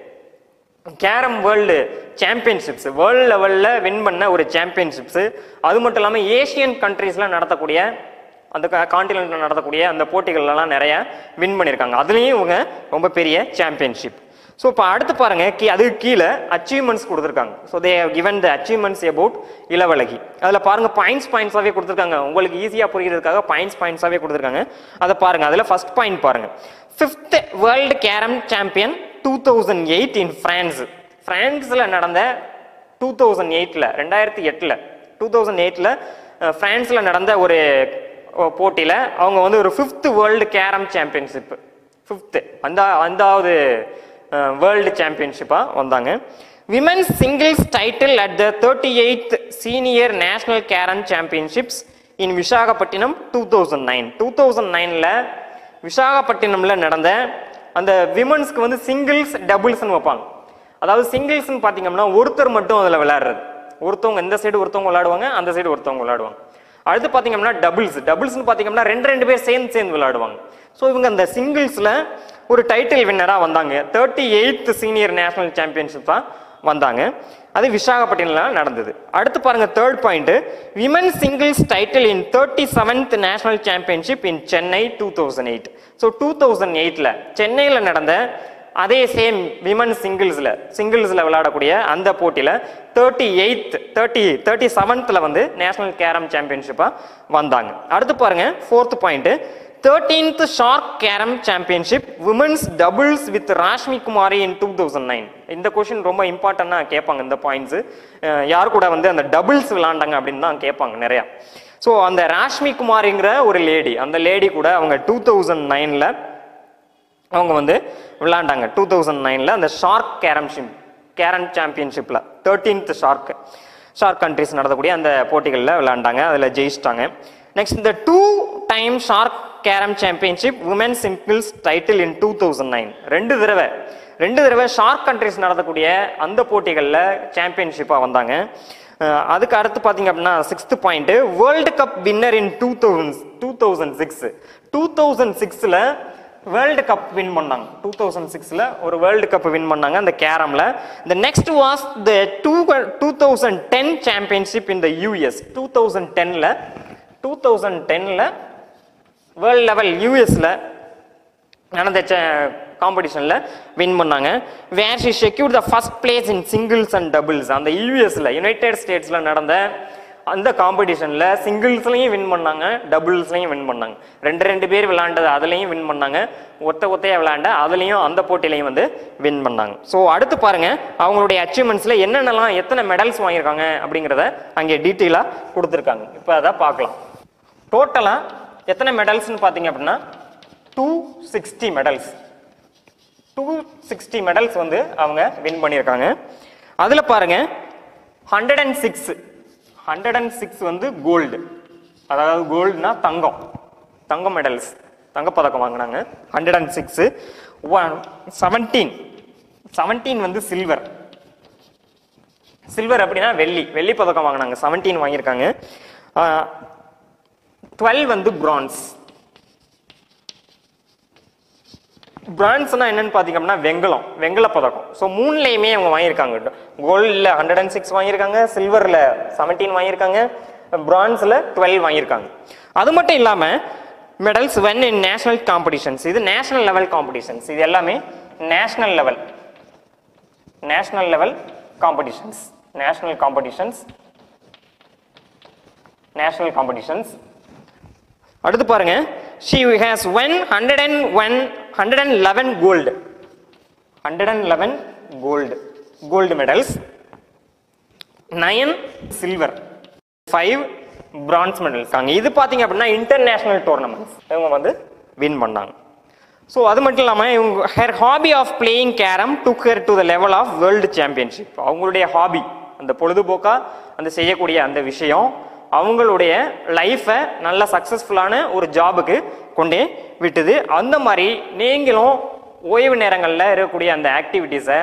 Speaker 1: கேரம் வேர்ல்டு சாம்பியன்ஷிப்ஸ் வேர்ல்டு லெவலில் வின் பண்ண ஒரு சாம்பியன்ஷிப்ஸ் அது மட்டும் இல்லாமல் ஏஷியன் கண்ட்ரீஸில் நடத்தக்கூடிய அந்த காண்டினென்ட்டில் நடத்தக்கூடிய அந்த போட்டிகள்லாம் நிறைய வின் பண்ணியிருக்காங்க அதுலேயும் இவங்க ரொம்ப பெரிய சாம்பியன்ஷிப் ஸோ இப்போ அடுத்து பாருங்க கீ அதுக்கு கீழே அச்சீவ்மெண்ட்ஸ் கொடுத்துருக்காங்க so they given the achievements about Ilavazhagi அதில் பாருங்க பாயிண்ட்ஸ் பாயிண்ட்ஸாகவே கொடுத்துருக்காங்க உங்களுக்கு ஈஸியாக புரிகிறதுக்காக பாயிண்ட்ஸ் பாயிண்ட்ஸாகவே கொடுத்துருக்காங்க அதை பாருங்க அதில் ஃபர்ஸ்ட் பாயிண்ட் பாருங்க fifth world carrom champion two thousand eight in France ஃப்ரான்ஸில் நடந்த டூ தௌசண்ட் எயிட்டில் ரெண்டாயிரத்தி எட்டில் டூ தௌசண்ட் எயிட்டில் ஃப்ரான்ஸில் நடந்த ஒரு போட்டியில் அவங்க வந்து ஒரு fifth world carrom championship fifth அந்த அந்தாவது வேர்ல்டு சாம்பியன்ஷிப்பாக வந்தாங்க women's singles title at the thirty eighth senior national carrom championships in Visakhapatnam two thousand nine two thousand நைனில் விசாகப்பட்டினமில் நடந்த அந்த விமன்ஸ்க்கு வந்து சிங்கிள்ஸ் டபுள்ஸ்னு வைப்பாங்க அதாவது சிங்கிள்ஸ்னு பார்த்தீங்கன்னா ஒருத்தர் மட்டும் அதில் விளையாடுறது ஒருத்தவங்க இந்த சைடு ஒருத்தவங்க விளையாடுவாங்க அந்த சைடு ஒருத்தவங்க விளையாடுவாங்க அடுத்து பார்த்தீங்கன்னா டபுள்ஸ் டபுள்ஸ்னு பார்த்தீங்கன்னா ரெண்டு ரெண்டு பேர் சேர்ந்து சேர்ந்து விளையாடுவாங்க ஸோ இவங்க அந்த சிங்கிள்ஸில் ஒரு டைட்டில் வின்னராக வந்தாங்க thirty eighth senior national championship தான் வந்தாங்க அது விசாகப்பட்டினம் நடந்தது அடுத்து பாருங்க third point women singles title in thirty seventh national championship in Chennai two thousand eight so two thousand எயிட்டில் சென்னையில் நடந்த அதே சேம் விமன் சிங்கிள்ஸில் சிங்கிள்ஸில் விளையாடக்கூடிய அந்த போட்டியில் தேர்ட்டி எயித் தேர்ட்டி தேர்ட்டி செவன்த்தில் வந்து நேஷனல் கேரம் சாம்பியன்ஷிப்பாக வந்தாங்க அடுத்து பாருங்க fourth point thirteenth SAARC carrom championship women's doubles with Rashmi Kumari in two thousand nine இந்த கொஷின் ரொம்ப இம்பார்ட்டண்டாக கேட்பாங்க இந்த பாயிண்ட்ஸ் யார் கூட வந்து அந்த டபுள்ஸ் விளாண்டாங்க அப்படின்னு தான் கேட்பாங்க நிறையா ஸோ அந்த ராஷ்மி குமாரிங்கிற ஒரு லேடி அந்த லேடி கூட அவங்க டூ தௌசண்ட் நைனில் அவங்க வந்து விளாண்டாங்க டூ தௌசண்ட் நைனில் அந்த ஷார்க் கேரம்ஷிப் கேரம் சாம்பியன்ஷிப்பில் தேர்ட்டீன்த் ஷார்க் ஷார்க் கண்ட்ரிஸ் நடத்தக்கூடிய அந்த போட்டிகளில் விளாண்டாங்க அதில் ஜெயிச்சிட்டாங்க நெக்ஸ்ட் இந்த two time SAARC carrom championship women singles title in two thousand nine ரெண்டு தடவை ரெண்டு தடவை ஷார்க் கண்ட்ரிஸ் நடத்தக்கூடிய அந்த போட்டிகளில் சாம்பியன்ஷிப்பாக வந்தாங்க அஹ் அதுக்கு அடுத்து பார்த்தீங்க அப்படின்னா sixth point world cup winner in two thousand two thousand six two thousand சிக்ஸில் வேர்ல்டு கப் வின் பண்ணாங்க டூ தௌசண்ட் சிக்ஸில் ஒரு வேர்ல்டு கப் வின் பண்ணாங்க அந்த கேரமில் the next was the two two thousand ten championship in the US two thousand டென்னில் two thousand டென்னில் world level யூஎஸில் நடந்த காம்படிஷனில் வின் பண்ணாங்க where she secure the first place in singles and doubles அந்த யூஎஸில் யுனைடெட் ஸ்டேட்ஸில் நடந்த அந்த காம்படிஷனில் சிங்கிள்ஸ்லையும் வின் பண்ணாங்க டபுள்ஸ்லையும் வின் பண்ணாங்க ரெண்டு ரெண்டு பேர் விளாண்டது அதுலேயும் வின் பண்ணாங்க ஒத்த ஒத்தையாக விளாண்ட அதுலேயும் அந்த போட்டிலையும் வந்து வின் பண்ணாங்க ஸோ அடுத்து பாருங்க அவங்களுடைய அச்சீவ்மெண்ட்ஸில் என்னென்னலாம் எத்தனை மெடல்ஸ் வாங்கியிருக்காங்க அப்படிங்கிறத அங்கே டீட்டெயிலாக கொடுத்துருக்காங்க இப்போ அதை பார்க்கலாம் டோட்டலாக எத்தனை மெடல்ஸ்னு பார்த்தீங்க அப்படின்னா two sixty medals two sixty medals வந்து அவங்க வின் பண்ணியிருக்காங்க அதில் பாருங்க hundred and six hundred and six வந்து கோல்டு அதாவது கோல்டுனா தங்கம் தங்க மெடல்ஸ் தங்கப்பதக்கம் வாங்கினாங்க hundred and six one seventeen seventeen வந்து சில்வர் சில்வர் அப்படின்னா வெள்ளி வெள்ளி பதக்கம் வாங்கினாங்க செவன்டீன் வாங்கியிருக்காங்க டுவெல் வந்து பிரான்ஸ் பிரான்ஸ்னா என்னன்னு பார்த்தீங்க அப்படின்னா வெங்கலம் வெங்கல பதக்கம் ஸோ மூணுலேயுமே அவங்க வாங்கியிருக்காங்க கோல்டில் ஹண்ட்ரட் அண்ட் சிக்ஸ் வாங்கியிருக்காங்க சில்வரில் செவன்டீன் வாங்கியிருக்காங்க பிரான்ஸில் டுவெல் வாங்கியிருக்காங்க அது மட்டும் இல்லாமல் medals won in national competitions இது நேஷனல் லெவல் காம்படிஷன்ஸ் இது எல்லாமே national level national level competitions national competitions national competitions அடுத்து பாருங்க she has one hundred and one hundred and eleven gold hundred and eleven gold gold medals nine silver five bronze medals அங்கே இது பார்த்தீங்க அப்படின்னா international tournaments இவங்க வந்து win பண்ணாங்க so அது மட்டும் இல்லாமல் இவங்க her hobby of playing carrom took her to the level of world championship அவங்களுடைய ஹாபி அந்த பொழுதுபோக்கா அந்த செய்யக்கூடிய அந்த விஷயம் அவங்களுடைய லைஃப்பை நல்ல சக்ஸஸ்ஃபுல்லான ஒரு ஜாபுக்கு கொண்டே விட்டுது அந்த மாதிரி நீங்களும் ஓய்வு நேரங்களில் இருக்கக்கூடிய அந்த ஆக்டிவிட்டீஸை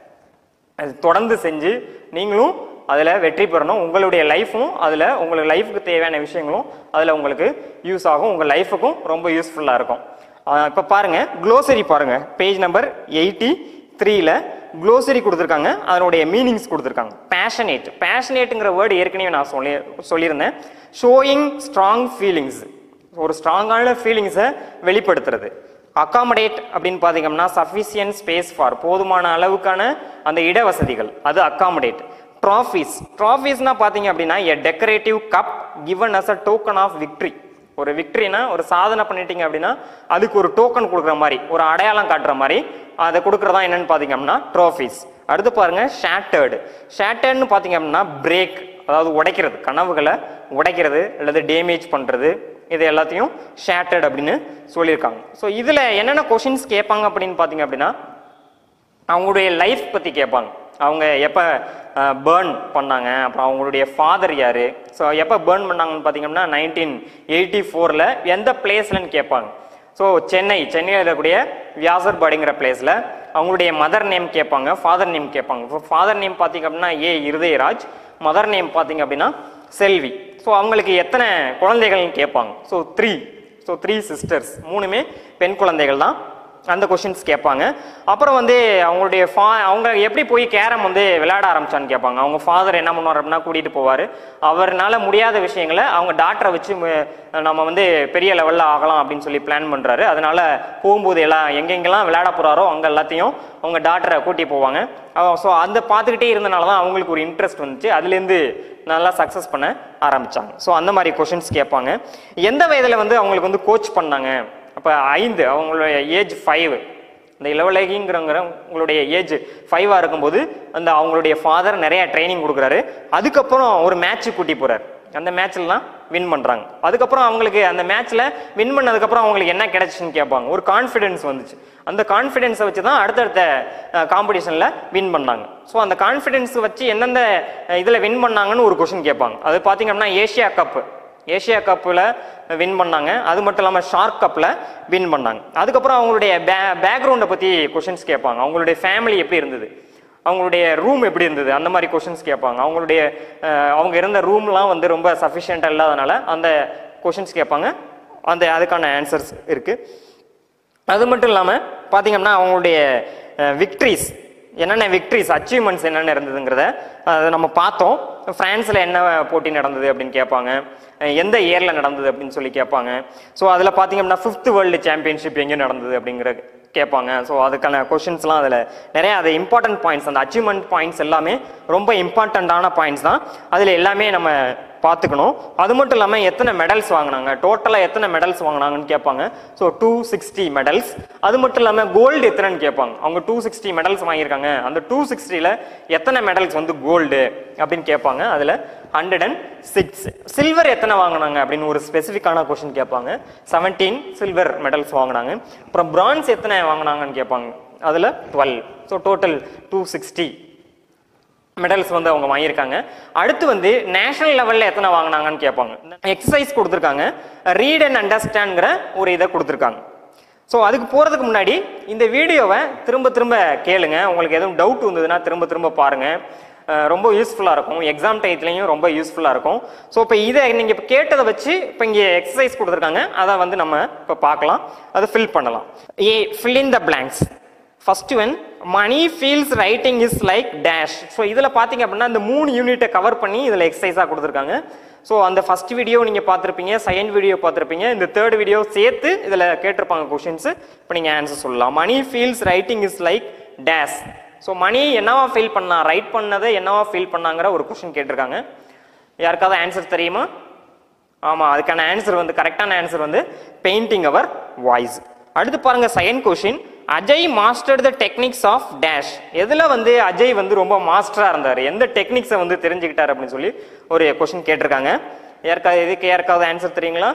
Speaker 1: அது தொடர்ந்து செஞ்சு நீங்களும் அதில் வெற்றி பெறணும் உங்களுடைய லைஃப்பும் அதில் உங்களுக்கு லைஃபுக்கு தேவையான விஷயங்களும் அதில் உங்களுக்கு யூஸ் ஆகும் உங்கள் லைஃபுக்கும் ரொம்ப யூஸ்ஃபுல்லாக இருக்கும் இப்போ பாருங்க க்ளோசரி பாருங்க பேஜ் நம்பர் எயிட்டி த்ரீல க்ளோசரி கொடுத்துருக்காங்க அதனுடைய மீனிங்ஸ் கொடுத்துருக்காங்க பேஷனேட் பேஷனேட்டுங்கிற வேர்டு ஏற்கனவே நான் சொல்லி சொல்லியிருந்தேன் ஷோயிங் ஸ்ட்ராங் ஃபீலிங்ஸ் ஒரு ஸ்ட்ராங்கான ஃபீலிங்ஸை வெளிப்படுத்துறது அகாமடேட் அப்படின்னு பார்த்தீங்கன்னா சஃபிஷியன்ட் ஸ்பேஸ் ஃபார் போதுமான அளவுக்கான அந்த இட வசதிகள் அது அகாமடேட் ட்ராஃபீஸ் ட்ராஃபீஸ்னா பார்த்தீங்க அப்படின்னா a decorative cup given as a token of victory ஒரு விக்ட்ரினா ஒரு சாதனை பண்ணிட்டீங்க அப்படின்னா அதுக்கு ஒரு டோக்கன் கொடுக்குற மாதிரி ஒரு அடையாளம் காட்டுற மாதிரி அதை கொடுக்குறதா என்னன்னு பார்த்தீங்க அப்படின்னா ட்ராஃபீஸ் அடுத்து பாருங்க ஷேட்டர்டு ஷேட்டர்ட்னு பார்த்தீங்க அப்படின்னா பிரேக் அதாவது உடைக்கிறது கனவுகளை உடைக்கிறது அல்லது டேமேஜ் பண்ணுறது இது எல்லாத்தையும் ஷேட்டர்ட் அப்படின்னு சொல்லியிருக்காங்க ஸோ இதில் என்னென்ன கொஷின்ஸ் கேட்பாங்க அப்படின்னு பார்த்தீங்க அப்படின்னா அவங்களுடைய லைஃப் பற்றி கேட்பாங்க அவங்க எப்போ பேர்ன் பண்ணாங்க அப்புறம் அவங்களுடைய ஃபாதர் யார் ஸோ எப்போ பேர்ன் பண்ணாங்கன்னு பார்த்தீங்கன்னா நைன்டீன் எயிட்டி ஃபோரில் எந்த பிளேஸ்லன்னு கேட்பாங்க ஸோ சென்னை சென்னையில் இருக்கக்கூடிய வியாசர்பாடிங்கிற பிளேஸில் அவங்களுடைய மதர் நேம் கேட்பாங்க ஃபாதர் நேம் கேட்பாங்க இப்போ ஃபாதர் நேம் பார்த்தீங்க அப்படின்னா ஏ இருதயராஜ் மதர் நேம் பார்த்தீங்க அப்படின்னா செல்வி ஸோ அவங்களுக்கு எத்தனை குழந்தைகள்னு கேட்பாங்க so three so three sisters மூணுமே பெண் குழந்தைகள் தான் அந்த கொஷின்ஸ் கேட்பாங்க அப்புறம் வந்து அவங்களுடைய ஃபா அவங்க எப்படி போய் கேரம் வந்து விளையாட ஆரம்பிச்சான்னு கேட்பாங்க அவங்க ஃபாதர் என்ன பண்ணுவார் அப்படின்னா கூட்டிகிட்டு போவார் அவர்னால முடியாத விஷயங்களை அவங்க டாக்டரை வச்சு மு- நம்ம வந்து பெரிய லெவலில் ஆகலாம் அப்படின்னு சொல்லி பிளான் பண்ணுறாரு அதனால போகும்போது எல்லாம் எங்கெங்கெல்லாம் விளையாட போகிறாரோ அங்கே எல்லாத்தையும் அவங்க டாக்டரை கூட்டி போவாங்க ஸோ அந்த பார்த்துக்கிட்டே இருந்தனால தான் அவங்களுக்கு ஒரு இன்ட்ரெஸ்ட் வந்துச்சு அதுலேருந்து நல்லா சக்ஸஸ் பண்ண ஆரம்பிச்சாங்க ஸோ அந்த மாதிரி கொஷின்ஸ் கேட்பாங்க எந்த வயதில் வந்து அவங்களுக்கு வந்து கோச் பண்ணாங்க அப்போ ஐந்து அவங்களுடைய ஏஜ் ஃபைவ் இந்த இளவலகிங்கிறவங்க உங்களுடைய ஏஜ் ஃபைவாக இருக்கும்போது அந்த அவங்களுடைய ஃபாதர் நிறைய ட்ரைனிங் கொடுக்குறாரு அதுக்கப்புறம் ஒரு மேட்ச்சு கூட்டி போகிறார் அந்த மேட்ச்லாம் வின் பண்ணுறாங்க அதுக்கப்புறம் அவங்களுக்கு அந்த மேட்ச்சில் வின் பண்ணதுக்கப்புறம் அவங்களுக்கு என்ன கிடைச்சுன்னு கேட்பாங்க ஒரு கான்ஃபிடென்ஸ் வந்துச்சு அந்த கான்ஃபிடென்ஸை வச்சு தான் அடுத்தடுத்த காம்படிஷனில் வின் பண்ணாங்க ஸோ அந்த கான்ஃபிடென்ஸ் வச்சு எந்தெந்த இதில் வின் பண்ணாங்கன்னு ஒரு கொஷின் கேட்பாங்க அது பார்த்தீங்க அப்படின்னா ஏஷியா கப்பு ஏஷியா கப்பில் வின் பண்ணாங்க அது மட்டும் இல்லாமல் ஷார்க் கப்பில் வின் பண்ணாங்க அதுக்கப்புறம் அவங்களுடைய பே பேக்ரவுண்டை பற்றி கொஷின்ஸ் கேட்பாங்க அவங்களுடைய ஃபேமிலி எப்படி இருந்தது அவங்களுடைய ரூம் எப்படி இருந்தது அந்த மாதிரி கொஷின்ஸ் கேட்பாங்க அவங்களுடைய அஹ், அவங்க இருந்த ரூம்லாம் வந்து ரொம்ப சஃபிஷியண்ட்டாக இல்லாதனால அந்த கொஷின்ஸ் கேட்பாங்க அந்த அதுக்கான ஆன்சர்ஸ் இருக்குது அது மட்டும் இல்லாமல் பார்த்தீங்கன்னா அவங்களுடைய விக்ட்ரிஸ் என்னென்ன விக்ட்ரிஸ் அச்சீவ்மெண்ட்ஸ் என்னென்ன இருந்ததுங்கிறத அதை நம்ம பார்த்தோம் ஃப்ரான்ஸில் என்ன போட்டி நடந்தது அப்படின்னு கேட்பாங்க அஹ் எந்த இயரில் நடந்தது அப்படின்னு சொல்லி கேட்பாங்க ஸோ அதில் பார்த்தீங்க அப்படின்னா ஃபிஃப்த் வேர்ல்டு சாம்பியன்ஷிப் எங்கே நடந்தது அப்படிங்கிற கேட்பாங்க ஸோ அதுக்கான கொஷின்ஸ்லாம் அதில் நிறைய அது இம்பார்ட்டன்ட் பாயிண்ட்ஸ் அந்த அச்சீவ்மெண்ட் பாயிண்ட்ஸ் எல்லாமே ரொம்ப இம்பார்ட்டண்ட்டான பாயிண்ட்ஸ் தான் அதில் எல்லாமே நம்ம பார்த்துக்கணும் அது மட்டும் இல்லாமல் எத்தனை மெடல்ஸ் வாங்கினாங்க டோட்டலாக எத்தனை மெடல்ஸ் வாங்கினாங்கன்னு கேட்பாங்க ஸோ டூ சிக்ஸ்டி மெடல்ஸ் அது மட்டும் இல்லாமல் கோல்டு எத்தனைன்னு கேட்பாங்க அவங்க டூ சிக்ஸ்டி மெடல்ஸ் வாங்கியிருக்காங்க அந்த டூ சிக்ஸ்டியில் எத்தனை மெடல்ஸ் வந்து கோல்டு அப்படின்னு கேட்பாங்க அதில் ஹண்ட்ரட் அண்ட் சிக்ஸ் சில்வர் எத்தனை வாங்கினாங்க அப்படின்னு ஒரு ஸ்பெசிஃபிக்கான கொஷின் கேட்பாங்க செவன்டீன் சில்வர் மெடல்ஸ் வாங்கினாங்க அப்புறம் பிரான்ஸ் எத்தனை வாங்கினாங்கன்னு கேட்பாங்க அதில் twelve so total two sixty medals வந்து அவங்க வாங்கியிருக்காங்க அடுத்து வந்து நேஷனல் லெவலில் எத்தனை வாங்கினாங்கன்னு கேட்பாங்க எக்ஸசைஸ் கொடுத்துருக்காங்க ரீட் அண்ட் அண்டர்ஸ்டாண்ட்ங்கிற ஒரு இதை கொடுத்துருக்காங்க ஸோ அதுக்கு போகிறதுக்கு முன்னாடி இந்த வீடியோவை திரும்ப திரும்ப கேளுங்க உங்களுக்கு எதுவும் டவுட் வந்ததுன்னா திரும்ப திரும்ப பாருங்க அஹ், ரொம்ப யூஸ்ஃபுல்லாக இருக்கும் எக்ஸாம் டயத்துலையும் ரொம்ப யூஸ்ஃபுல்லாக இருக்கும் ஸோ இப்போ இதை நீங்கள் இப்போ கேட்டதை வச்சு இப்போ இங்கே எக்ஸசைஸ் கொடுத்துருக்காங்க அதை வந்து நம்ம இப்போ பார்க்கலாம் அதை ஃபில் பண்ணலாம் a fill in the blanks first one Mani feels writing is like dash so இதில் பார்த்தீங்க அப்படின்னா இந்த மூணு யூனிட்டை கவர் பண்ணி இதில் எக்ஸசைஸாக கொடுத்துருக்காங்க ஸோ அந்த ஃபர்ஸ்ட் வீடியோ நீங்கள் பார்த்துருப்பீங்க செகண்ட் வீடியோ பார்த்துருப்பீங்க இந்த தேர்ட் வீடியோ சேர்த்து இதில் கேட்டிருப்பாங்க கொஷின்ஸ் இப்போ நீங்கள் ஆன்சர் சொல்லலாம் Mani feels writing is like dash so Mani என்னவா ஃபீல் பண்ணா ரைட் பண்ணதை என்னவா ஃபீல் பண்ணாங்கிற ஒரு கொஷின் கேட்டிருக்காங்க யாருக்காவது ஆன்சர் தெரியுமா ஆமாம் அதுக்கான ஆன்சர் வந்து கரெக்டான ஆன்சர் வந்து பெயிண்டிங் அவர் வாய்ஸ் அடுத்து பாருங்க second question Ajay master the techniques of dash எதில் வந்து அஜய் வந்து ரொம்ப மாஸ்டராக இருந்தார் எந்த டெக்னிக்ஸை வந்து தெரிஞ்சுக்கிட்டார் அப்படின்னு சொல்லி ஒரு கொஷின் கேட்டிருக்காங்க யாருக்காவது இதுக்கு யாருக்காவது ஆன்சர் தெரியுங்களா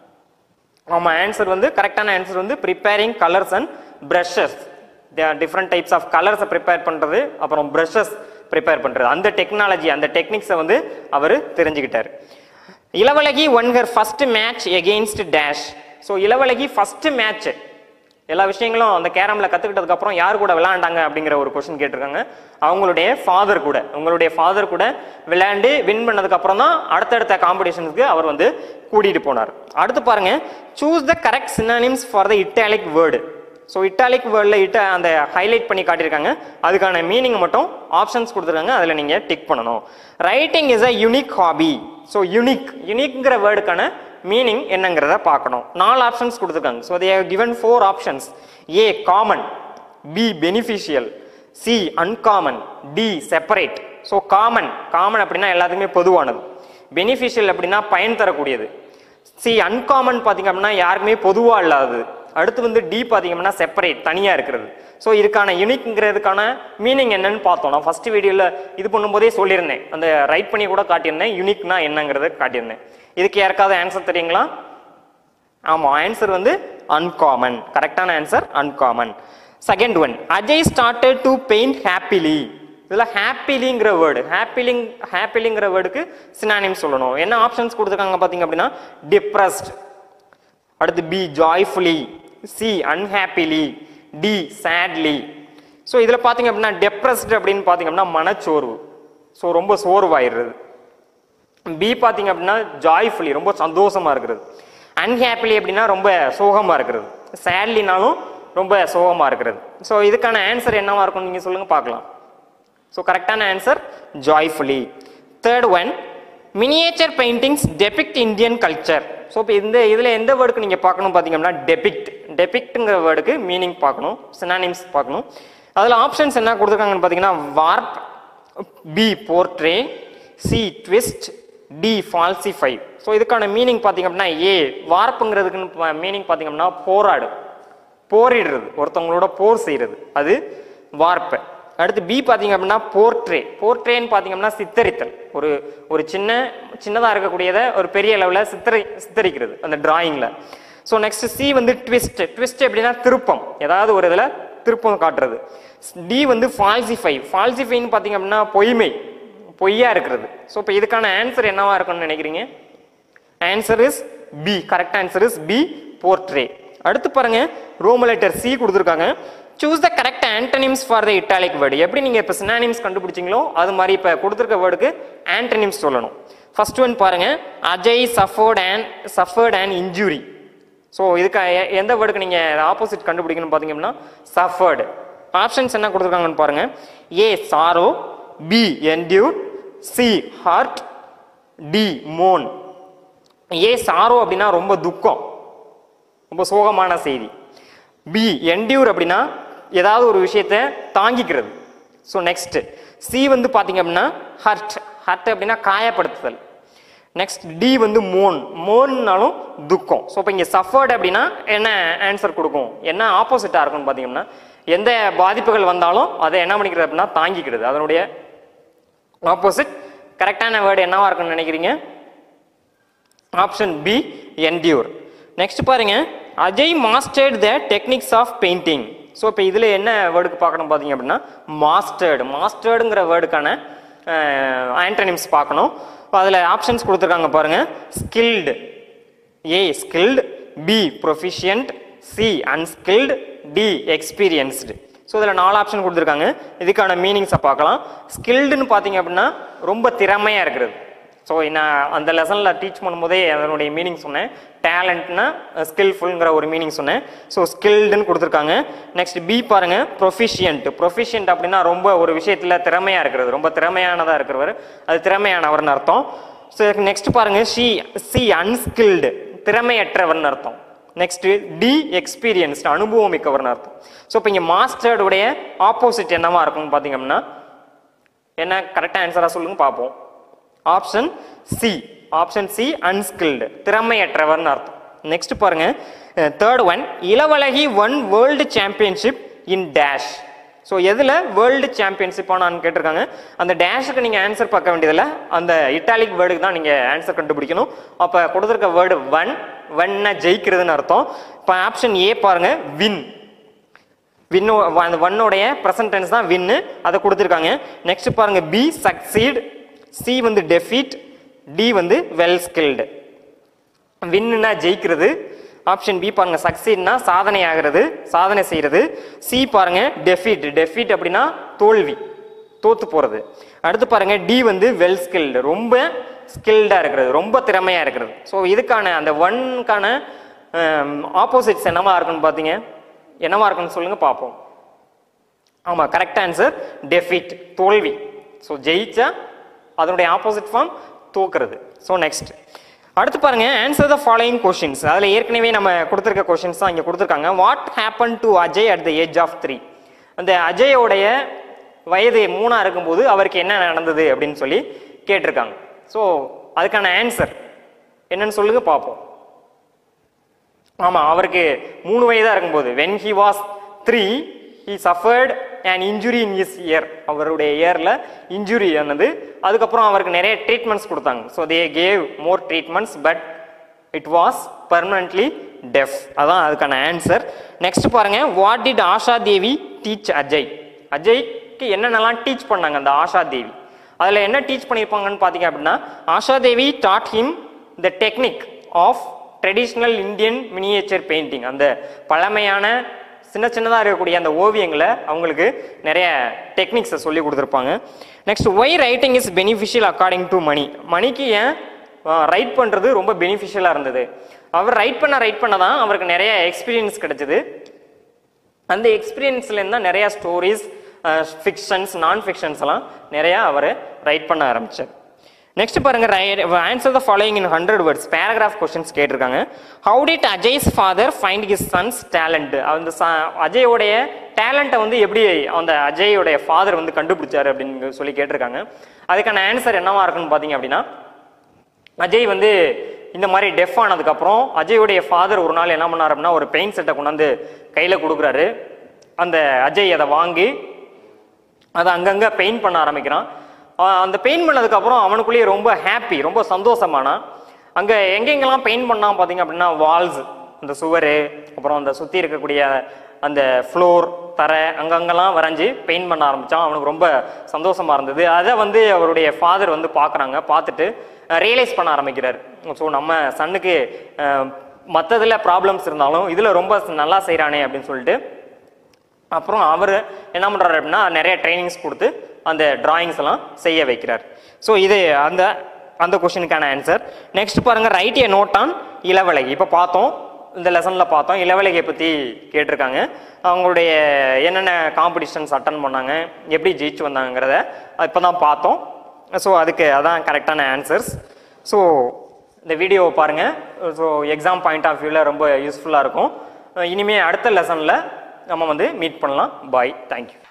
Speaker 1: ஆமாம் ஆன்சர் வந்து கரெக்டான ஆன்சர் வந்து preparing colours and brushes different types of கலர்ஸை ப்ரிப்பேர் பண்ணுறது அப்புறம் ப்ரஷஸ் ப்ரிப்பேர் பண்ணுறது அந்த டெக்னாலஜி அந்த டெக்னிக்ஸை வந்து அவர் தெரிஞ்சுக்கிட்டார் Ilavazhagi won her first match against dash so Ilavazhagi first match எல்லா விஷயங்களும் அந்த கேரமில் கற்றுக்கிட்டதுக்கு அப்புறம் யார் கூட விளையாண்டாங்க அப்படிங்கிற ஒரு கொஸ்டின் கேட்டிருக்காங்க அவங்களுடைய ஃபாதர் கூட உங்களுடைய ஃபாதர் கூட விளையாண்டு வின் பண்ணதுக்கு அப்புறம் தான் அடுத்தடுத்த காம்படிஷனுக்கு அவர் வந்து கூட்டிகிட்டு போனார் அடுத்து பாருங்க choose the correct synonyms for the italic word so italic வேர்டில் இட்ட அந்த ஹைலைட் பண்ணி காட்டியிருக்காங்க அதுக்கான மீனிங் மட்டும் ஆப்ஷன்ஸ் கொடுத்துருக்காங்க அதில் நீங்கள் டிக் பண்ணணும் writing is a unique hobby so unique யூனிக்ங்கிற வேர்டுக்கான மீனிங் என்னங்கிறத பார்க்கணும் நாலு ஆப்ஷன்ஸ் கொடுத்துருக்காங்க so they given four options A common B beneficial C uncommon D separate so common common அப்படின்னா எல்லாத்துக்குமே பொதுவானது பெனிஃபிஷியல் அப்படின்னா பயன் தரக்கூடியது சி அன்காமன் பார்த்தீங்க அப்படின்னா யாருக்குமே பொதுவாக இல்லாதது அடுத்து வந்து டி பார்த்தீங்க அப்படின்னா செப்பரேட் தனியாக இருக்கிறது ஸோ இதுக்கான யூனிக்ங்கிறதுக்கான மீனிங் என்னன்னு பார்த்தோம் நான் ஃபர்ஸ்ட் வீடியோவில் இது பண்ணும்போதே சொல்லியிருந்தேன் அந்த ரைட் பண்ணி கூட காட்டியிருந்தேன் யூனிக்னா என்னங்கிறத காட்டியிருந்தேன் இதுக்கு யாருக்காவது ஆன்சர் தெரியுங்களா ஆமாம் ஆன்சர் வந்து அன்காமன் கரெக்டான answer uncommon second one Ajay started to paint happily இதில் ஹாப்பிலிங்கிற வேர்டு ஹாப்பிலிங் ஹாப்பிலிங்கிற வேர்டுக்கு சினானிம் சொல்லணும் என்ன ஆப்ஷன்ஸ் கொடுத்துருக்காங்க பார்த்தீங்க அப்படின்னா டிப்ரெஸ்ட் அடுத்து B joyfully C unhappily D sadly so இதில் பார்த்தீங்க அப்படின்னா டெப்ரெஸ்ட் அப்படின்னு பார்த்தீங்க அப்படின்னா மனச்சோர்வு ஸோ ரொம்ப சோர்வாயிடுறது பி பார்த்தீங்க அப்படின்னா ஜாய்ஃபுல்லி ரொம்ப சந்தோஷமா இருக்கிறது அன்ஹாப்பிலி அப்படின்னா ரொம்ப சோகமா இருக்கிறது சேட்லினாலும் ரொம்ப சோகமா இருக்கிறது ஸோ இதுக்கான ஆன்சர் என்னவா இருக்கும் நீங்க சொல்லுங்க பார்க்கலாம் ஸோ கரெக்டான answer joyfully third one miniature paintings depict Indian culture so இப்போ இந்த இதில் எந்த வேர்டுக்கு நீங்கள் பார்க்கணும் பார்த்தீங்க அப்படின்னா டெபிக்ட் டெபிக்ட்ங்கிற வேர்டுக்கு மீனிங் பார்க்கணும் சினானிம்ஸ் பார்க்கணும் அதில் ஆப்ஷன்ஸ் என்ன கொடுத்துருக்காங்கன்னு பார்த்தீங்கன்னா warp B portray C twist D falsify so இதுக்கான மீனிங் பார்த்தீங்க அப்படின்னா ஏ வார்ப்புங்கிறதுக்குன்னு மீனிங் பார்த்தீங்க அப்படின்னா போராடு போரிடுறது ஒருத்தவங்களோட போர் செய்கிறது அது வார்ப்பு அடுத்து பி பார்த்தீங்க அப்படின்னா போர்ட்ரே போர்ட்ரேன்னு பார்த்தீங்க அப்படின்னா சித்தரித்தல் ஒரு ஒரு சின்ன சின்னதாக இருக்கக்கூடியதை ஒரு பெரிய லெவலில் சித்தரி சித்தரிக்கிறது அந்த டிராயிங்கில் ஸோ நெக்ஸ்ட் சி வந்து ட்விஸ்ட் ட்விஸ்ட் எப்படின்னா திருப்பம் ஏதாவது ஒரு இதில் திருப்பம் காட்டுறது டி வந்து ஃபால்சிஃபை ஃபால்சிஃபைன்னு பார்த்தீங்க அப்படின்னா பொய்மை பொய்யா இருக்கிறது ஸோ இப்போ இதுக்கான ஆன்சர் என்னவா இருக்கும்னு நினைக்கிறீங்க answer is B correct answer is B portray அடுத்து பாருங்க ரோம லெட்டர் சி கொடுத்துருக்காங்க choose the correct antonyms for the italic word எப்படி நீங்கள் இப்போ சினானிம்ஸ் கண்டுபிடிச்சிங்களோ அது மாதிரி இப்போ கொடுத்துருக்க வேர்டுக்கு ஆண்டனிம்ஸ் சொல்லணும் ஃபர்ஸ்ட் ஒன் பாருங்க Ajay suffered and suffered and injury so இதுக்கு எ- எந்த வேர்டுக்கு நீங்கள் ஆப்போசிட் கண்டுபிடிக்கணும் பார்த்தீங்கன்னா சஃபர்டு ஆப்ஷன்ஸ் என்ன கொடுத்துருக்காங்கன்னு பாருங்க A sorrow B endure C hurt D moan A sorrow அப்படின்னா ரொம்ப துக்கம் ரொம்ப சோகமான செய்தி பி என்டியூர் அப்படின்னா ஏதாவது ஒரு விஷயத்தை தாங்கிக்கிறது ஸோ நெக்ஸ்ட் சி வந்து பார்த்தீங்க அப்படின்னா ஹர்ட் ஹர்ட் அப்படின்னா காயப்படுத்துதல் நெக்ஸ்ட் டி வந்து மோன் மோன்னாலும் துக்கம் ஸோ இப்போ இங்கே சஃபர்ட் அப்படின்னா என்ன ஆன்சர் கொடுக்கும் என்ன ஆப்போசிட்டாக இருக்கும்னு பார்த்தீங்கன்னா எந்த பாதிப்புகள் வந்தாலும் அதை என்ன பண்ணிக்கிறது அப்படின்னா தாங்கிக்கிறது அதனுடைய ஆப்போசிட் கரெக்டான வேர்டு என்னவா இருக்கும்னு நினைக்கிறீங்க ஆப்ஷன் பி என்டியூர் நெக்ஸ்ட் பாருங்க Ajay mastered the techniques of painting so இப்போ இதில் என்ன வேர்டுக்கு பார்க்கணும் பார்த்தீங்க அப்படின்னா மாஸ்டர்டு மாஸ்டர்டுங்கிற வேர்டுக்கான ஆண்டனிம்ஸ் பார்க்கணும் அதில் ஆப்ஷன்ஸ் கொடுத்துருக்காங்க பாருங்க skilled A skilled B proficient C unskilled D experienced so இதில் நாலு ஆப்ஷன் கொடுத்துருக்காங்க இதுக்கான மீனிங்ஸை பார்க்கலாம் ஸ்கில்டுன்னு பார்த்தீங்க அப்படின்னா ரொம்ப திறமையாக இருக்கிறது ஸோ நான் அந்த லெசனில் டீச் பண்ணும்போதே அதனுடைய மீனிங் சொன்னேன் டேலண்ட்னா ஸ்கில்ஃபுல்ங்கிற ஒரு மீனிங் சொன்னேன் ஸோ ஸ்கில்டுன்னு கொடுத்துருக்காங்க நெக்ஸ்ட் பி பாருங்க ப்ரொஃபிஷியன்ட் ப்ரொஃபிஷியன்ட் அப்படின்னா ரொம்ப ஒரு விஷயத்தில் திறமையாக இருக்கிறது ரொம்ப திறமையானதாக இருக்கிறவர் அது திறமையானவர்னு அர்த்தம் ஸோ நெக்ஸ்ட் பாருங்க ஷி சி அன்ஸ்கில்டு திறமையற்றவர்னு அர்த்தம் நெக்ஸ்ட் டி எக்ஸ்பீரியன்ஸ்ட் அனுபவம் மிக்கவர்னு அர்த்தம் ஸோ இப்போ இங்கே மாஸ்டர்டுடைய ஆப்போசிட் என்னவா இருக்கும்னு பார்த்தீங்க அப்படின்னா என்ன கரெக்டாக ஆன்சராக சொல்லுங்க பார்ப்போம் option C option C unskilled திறமையற்றவர்னு அர்த்தம் நெக்ஸ்ட் பாருங்க third one Ilavazhagi won world championship in dash so எதில் வேர்ல்டு சாம்பியன்ஷிப் ஆனான்னு கேட்டிருக்காங்க அந்த டேஷுக்கு நீங்கள் ஆன்சர் பார்க்க வேண்டியதில்ல அந்த இட்டாலிக் வேர்டுக்கு தான் நீங்கள் ஆன்சர் கண்டுபிடிக்கணும் அப்போ கொடுத்துருக்க வேர்டு ஒன் ஒன்னை ஜெயிக்கிறதுன்னு அர்த்தம் இப்போ ஆப்ஷன் ஏ பாருங்க வின் வின்னு அந்த ஒன்னுடைய ப்ரெசன்ட் டென்ஸ் தான் வின்னு அதை கொடுத்துருக்காங்க நெக்ஸ்ட் பாருங்க பி சக்சீட் சி வந்து டெஃபீட் டி வந்து வெல் ஸ்கில்டு வின்னுனா ஜெயிக்கிறது ஆப்ஷன் பி பாருங்க சக்சீட்னா சாதனை ஆகிறது சாதனை செய்யறது சி பாருங்க டெஃபீட் டெஃபீட் அப்படின்னா தோல்வி தோத்து போறது அடுத்து பாருங்க டி வந்து வெல் ஸ்கில்டு ரொம்ப ஸ்கில்டா இருக்கிறது ரொம்ப திறமையா இருக்கிறது ஸோ இதுக்கான அந்த ஒன்க்கான ஆப்போசிட்ஸ் என்னவா இருக்குன்னு பார்த்தீங்க என்னவா இருக்குன்னு சொல்லுங்க பார்ப்போம் ஆமா கரெக்ட் ஆன்சர் டெஃபிட் தோல்வி ஸோ ஜெயிச்சா அதனுடைய ஆப்போசிட் ஃபார்ம் தோக்குறது ஸோ நெக்ஸ்ட் அடுத்து பாருங்க ஆன்சர் த ஃபாலோயிங் கொஷின்ஸ் அதில் ஏற்கனவே நம்ம கொடுத்துருக்க கொஷின்ஸ் தான் இங்கே கொடுத்துருக்காங்க what happen to Ajay at the age of three அந்த அஜயோடைய வயது மூணா இருக்கும்போது அவருக்கு என்ன நடந்தது அப்படின்னு சொல்லி கேட்டிருக்காங்க ஸோ அதுக்கான ஆன்சர் என்னன்னு சொல்லுங்க பார்ப்போம் ஆமா அவருக்கு மூணு வயதா இருக்கும்போது when he was three he suffered and injury in is year அவருடைய இயர்ல இன்ஜுரி ஆனது அதுக்கப்புறம் அவருக்கு நிறைய ட்ரீட்மெண்ட்ஸ் கொடுத்தாங்க so they gave more treatments but it was permanently deaf அதான் அதுக்கான ஆன்சர் நெக்ஸ்ட் பாருங்க what did Asha Devi teach Ajay அஜய்க்கு என்னென்னலாம் டீச் பண்ணாங்க அந்த ஆஷா தேவி அதில் என்ன டீச் பண்ணியிருப்பாங்கன்னு பார்த்தீங்க அப்படின்னா Asha Devi taught him the technique of traditional Indian miniature painting அந்த பழமையான சின்ன சின்னதாக இருக்கக்கூடிய அந்த ஓவியங்களை அவங்களுக்கு நிறைய டெக்னிக்ஸை சொல்லி கொடுத்துருப்பாங்க next why writing is beneficial according to Mani மணிக்கு ஏன் ரைட் பண்ணுறது ரொம்ப பெனிஃபிஷியலாக இருந்தது அவர் ரைட் பண்ண ரைட் பண்ண தான் அவருக்கு நிறைய எக்ஸ்பீரியன்ஸ் கிடைச்சது அந்த எக்ஸ்பீரியன்ஸ்லேருந்து தான் நிறையா ஸ்டோரிஸ் ஃபிக்ஷன்ஸ் நான் ஃபிக்ஷன்ஸ் எல்லாம் நிறையா அவர் ரைட் பண்ண ஆரம்பிச்சார் நெக்ஸ்ட் பாருங்க answer the following in hundred words paragraph questions கேட்டிருக்காங்க how did Ajay's father find his son's talent அந்த ச- அஜயோடைய டேலண்ட்டை வந்து எப்படி அந்த அஜயோடைய ஃபாதர் வந்து கண்டுபிடிச்சாரு அப்படின்னு சொல்லி கேட்டிருக்காங்க அதுக்கான ஆன்சர் என்னவா இருக்குன்னு பார்த்தீங்க அப்படின்னா அஜய் வந்து இந்த மாதிரி டெஃப் ஆனதுக்கப்புறம் அஜயோடைய ஃபாதர் ஒரு நாள் என்ன பண்ணார் அப்படின்னா ஒரு பெயிண்ட் செட்டை கொண்டாந்து கையில் கொடுக்குறாரு அந்த அஜய் அதை வாங்கி அதை அங்கங்கே பெயிண்ட் பண்ண ஆரம்பிக்கிறான் ஆஹ் அந்த பெயிண்ட் பண்ணதுக்கப்புறம் அவனுக்குள்ளேயே ரொம்ப ஹாப்பி ரொம்ப சந்தோஷமானான் அங்கே எங்கெங்கெல்லாம் பெயிண்ட் பண்ணான் பார்த்தீங்க அப்படின்னா வால்ஸ் அந்த சுவர் அப்புறம் அந்த சுற்றி இருக்கக்கூடிய அந்த ஃப்ளோர் தரை அங்கங்கெல்லாம் வரைஞ்சி பெயிண்ட் பண்ண ஆரம்பித்தான் அவனுக்கு ரொம்ப சந்தோஷமா இருந்தது அதை வந்து அவருடைய ஃபாதர் வந்து பார்க்குறாங்க பார்த்துட்டு ரியலைஸ் பண்ண ஆரம்பிக்கிறார் ஸோ நம்ம சன்னுக்கு மற்றதில் ப்ராப்ளம்ஸ் இருந்தாலும் இதில் ரொம்ப நல்லா செய்கிறானே அப்படின்னு சொல்லிட்டு அப்புறம் அவர் என்ன பண்ணுறாரு அப்படின்னா நிறைய ட்ரைனிங்ஸ் கொடுத்து அந்த டிராயிங்ஸ் எல்லாம் செய்ய வைக்கிறார் ஸோ இது அந்த அந்த கொஷினுக்கான ஆன்சர் நெக்ஸ்ட் பாருங்க write a note on Ilavazhagi இப்போ பார்த்தோம் இந்த லெசனில் பார்த்தோம் இளவழகியை பற்றி கேட்டிருக்காங்க அவங்களுடைய என்னென்ன காம்படிஷன்ஸ் அட்டன் பண்ணாங்க எப்படி ஜெயிச்சு வந்தாங்கிறத இப்போ தான் பார்த்தோம் ஸோ அதுக்கு அதான் கரெக்டான ஆன்சர்ஸ் ஸோ இந்த வீடியோவை பாருங்கள் ஸோ எக்ஸாம் பாயிண்ட் ஆஃப் வியூவில் ரொம்ப யூஸ்ஃபுல்லாக இருக்கும் இனிமேல் அடுத்த லெசனில் நம்ம வந்து மீட் பண்ணலாம் பாய் தேங்க்யூ